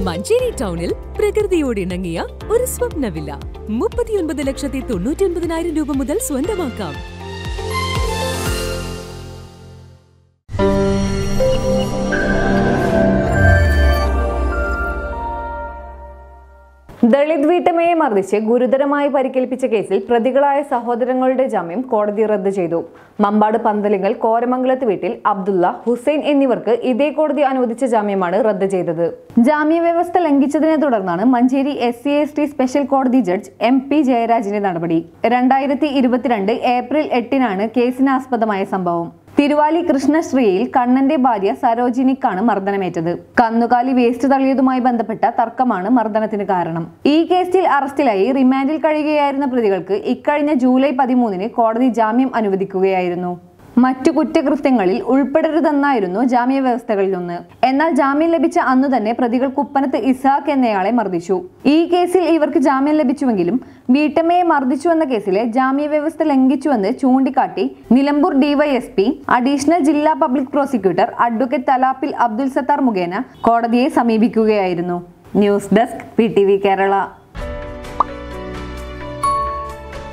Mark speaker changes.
Speaker 1: മഞ്ചേരി ടൗണിൽ പ്രകൃതിയോട് ഇണങ്ങിയ ഒരു സ്വപ്ന വില്ല മുപ്പത്തിയൊൻപത് ലക്ഷത്തി തൊണ്ണൂറ്റി ഒൻപതിനായിരം രൂപ മുതൽ സ്വന്തമാക്കാം
Speaker 2: ദളിത് വീട്ടമ്മയെ മർദ്ദിച്ച് ഗുരുതരമായി പരിക്കേൽപ്പിച്ച കേസിൽ പ്രതികളായ സഹോദരങ്ങളുടെ ജാമ്യം കോടതി റദ്ദ് ചെയ്തു മമ്പാട് പന്തലിങ്ങൽ കോരമംഗലത്ത് വീട്ടിൽ അബ്ദുള്ള ഹുസൈൻ എന്നിവർക്ക് ഇതേ കോടതി അനുവദിച്ച ജാമ്യമാണ് റദ്ദ് ചെയ്തത് ജാമ്യ വ്യവസ്ഥ ലംഘിച്ചതിനെ തുടർന്നാണ് Manjeri S C S T special കോടതി ജഡ്ജ് എം പി ജയരാജിന്റെ നടപടി രണ്ടായിരത്തി ഇരുപത്തിരണ്ട് ഏപ്രിൽ എട്ടിനാണ് കേസിനാസ്പദമായ സംഭവം തിരുവാലി കൃഷ്ണശ്രീയിൽ കണ്ണന്റെ ഭാര്യ സരോജിനിക്കാണ് മർദ്ദനമേറ്റത് കന്നുകാലി വേസ്റ്റ് തള്ളിയതുമായി ബന്ധപ്പെട്ട തർക്കമാണ് മർദ്ദനത്തിന് കാരണം ഈ കേസിൽ അറസ്റ്റിലായി റിമാൻഡിൽ കഴിയുകയായിരുന്ന പ്രതികൾക്ക് ഇക്കഴിഞ്ഞ ജൂലൈ പതിമൂന്നിന് കോടതി ജാമ്യം അനുവദിക്കുകയായിരുന്നു മറ്റു കുറ്റകൃത്യങ്ങളിൽ ഉൾപ്പെടരുതെന്നായിരുന്നു ജാമ്യ വ്യവസ്ഥകളിലൊന്ന് എന്നാൽ ജാമ്യം ലഭിച്ച അന്നു തന്നെ പ്രതികൾ കുപ്പനത്ത് ഇസാഖ് എന്നയാളെ മർദ്ദിച്ചു ഈ കേസിൽ ഇവർക്ക് ജാമ്യം ലഭിച്ചുവെങ്കിലും വീട്ടമ്മയെ മർദ്ദിച്ചു എന്ന കേസിലെ ജാമ്യ വ്യവസ്ഥ ലംഘിച്ചുവെന്ന് ചൂണ്ടിക്കാട്ടി നിലമ്പൂർ ഡിവൈഎസ്പി അഡീഷണൽ ജില്ലാ public prosecutor advocate Thalappil Abdul Sathar മുഖേന കോടതിയെ സമീപിക്കുകയായിരുന്നു ന്യൂസ് ഡെസ്ക് പി കേരള